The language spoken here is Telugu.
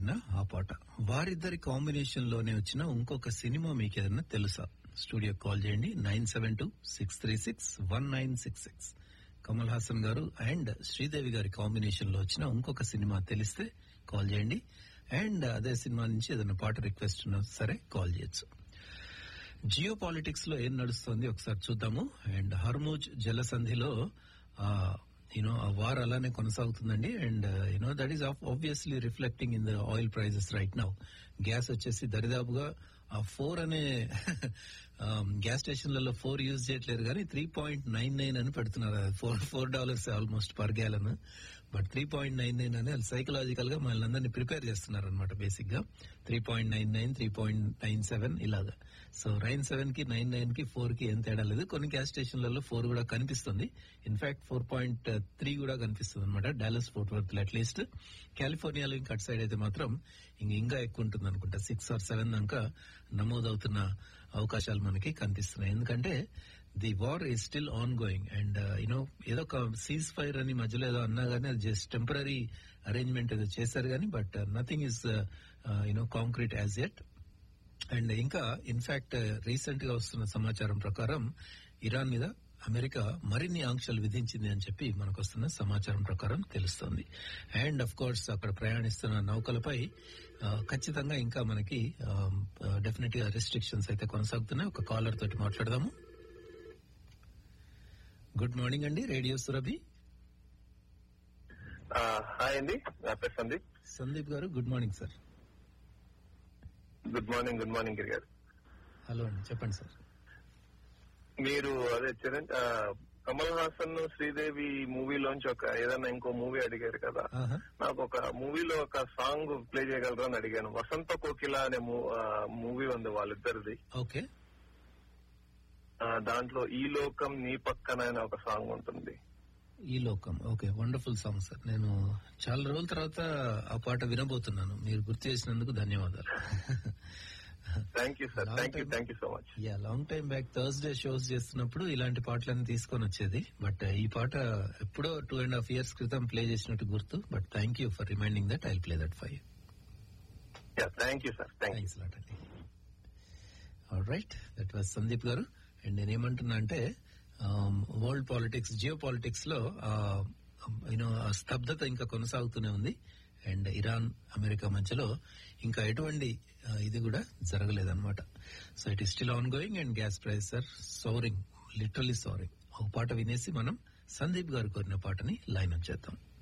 పాడిన ఆ పాట వారిద్దరి కాంబినేషన్ లోనే వచ్చిన ఇంకొక సినిమా మీకు ఏదైనా తెలుసా స్టూడియో కాల్ చేయండి nine seven two six three six one nine six six Kamal Haasan garu and Sridevi గారి కాంబినేషన్ లో వచ్చిన ఇంకొక సినిమా తెలిస్తే కాల్ చేయండి అండ్ అదే సినిమా నుంచి ఏదైనా పాట రిక్వెస్ట్ ఉన్నా సరే కాల్ చేయొచ్చు జియో పాలిటిక్స్ లో ఏం నడుస్తోంది ఒకసారి చూద్దాము అండ్ హర్మూజ్ జలసంధిలో యూనో ఆ వార్ అలానే కొనసాగుతుందండి and you know that is obviously reflecting in the oil prices right now gas వచ్చేసి దరిదాపుగా ఆ ఫోర్ అనే గ్యాస్ స్టేషన్లలో ఫోర్ యూజ్ చేయట్లేరు కానీ త్రీ పాయింట్ నైన్ నైన్ అని పెడుతున్నారు four four dollars almost per gallon but three point nine nine అని సైకలాజికల్ గా మనల్ని అందరినీ ప్రిపేర్ చేస్తున్నారు అనమాట బేసిక్ గా three point nine nine three point nine seven ఇలాగా సో నైన్ సెవెన్ కి నైన్ నైన్ కి ఫోర్ కి ఏం తేడా లేదు కొన్ని గ్యాస్ స్టేషన్లలో ఫోర్ కూడా కనిపిస్తుంది ఇన్ఫాక్ట్ ఫోర్ పాయింట్ త్రీ కూడా కనిపిస్తుంది అనమాట డాలస్ ఫోర్ట్ వర్త్ అట్లీస్ట్ కాలిఫోర్నియాలో ఇంకా అటు సైడ్ అయితే మాత్రం ఇంక ఇంకా ఎక్కువ ఉంటుంది అనుకుంటా సిక్స్ ఆర్ సెవెన్ దాకా నమోదవుతున్న అవకాశాలు మనకి కనిపిస్తున్నాయి ఎందుకంటే the war is still ongoing and you know ఏదో ఒక సీజ్ ఫైర్ అని మధ్యలో ఏదో అన్నా గానీ అది జస్ట్ టెంపరీ అరేంజ్మెంట్ ఏదో చేశారు కానీ but nothing is you know concrete as at and ఇంకా ఇన్ఫాక్ట్ రీసెంట్ గా వస్తున్న సమాచారం ప్రకారం ఇరాన్ మీద అమెరికా మరిన్ని ఆంక్షలు విధించింది అని చెప్పి మనకు వస్తున్న సమాచారం ప్రకారం తెలుస్తోంది అండ్ అఫ్ కోర్స్ అక్కడ ప్రయాణిస్తున్న నౌకలపై ఖచ్చితంగా ఇంకా మనకి డెఫినెట్ గా రెస్ట్రిక్షన్స్ అయితే కొనసాగుతున్నాయి ఒక కాలర్ తోటి మాట్లాడదాము గుడ్ మార్నింగ్ అండి రేడియో సురభి హాయ్ అండి నా పేరు Sandeep Sandeep garu good morning sir good morning good morning Giri garu hello అండి చెప్పండి సార్ మీరు అదే చిరంజీ ఆ, కమల్ హాసన్ శ్రీదేవి మూవీలోంచి ఒక ఏదైనా ఇంకో మూవీ అడిగారు కదా ఆహా. నాకు ఒక మూవీలో ఒక సాంగ్ ప్లే చేయగలరా అని అడిగాను వసంత కోకిల అనే మూవీ ఉంది వాళ్ళిద్దరిది ఓకే ఆ, దాంట్లో ఈ లోకం నీ పక్కన అనే ఒక సాంగ్ ఉంటుంది ఈ లోకం ఓకే వండర్ఫుల్ సాంగ్ సార్ నేను చాలా రోజుల తర్వాత ఆ పాట వినబోతున్నాను మీరు గుర్తు చేసినందుకు ధన్యవాదాలు thank you sir thank you thank you so much yeah long time back Thursday shows చేస్తున్నప్పుడు ఇలాంటి పాటలన్నీ తీసుకొని వచ్చేది బట్ ఈ పాట ఎప్పుడో టూ అండ్ హాఫ్ ఇయర్స్ క్రితం ప్లే చేసినట్టు గుర్తు but thank you for reminding that I play that for you thank you sir thank you thanks lot అండి right that was Sandeep garu and నేనేమంటున్నా అంటే వరల్డ్ పాలిటిక్స్ జియో పాలిటిక్స్ లో యూనో స్తబ్దత ఇంకా కొనసాగుతూనే ఉంది అండ్ ఇరాన్ అమెరికా మధ్యలో ఇంకా ఎటువంటి ఆ, ఇది కూడా జరగలేదన్నమాట so it is still ongoing and gas price are soaring literally soaring ఒక పాట వినేసి మనం సందీప్ గారు కోరిన పాటని లైన్ అప్ చేద్దాం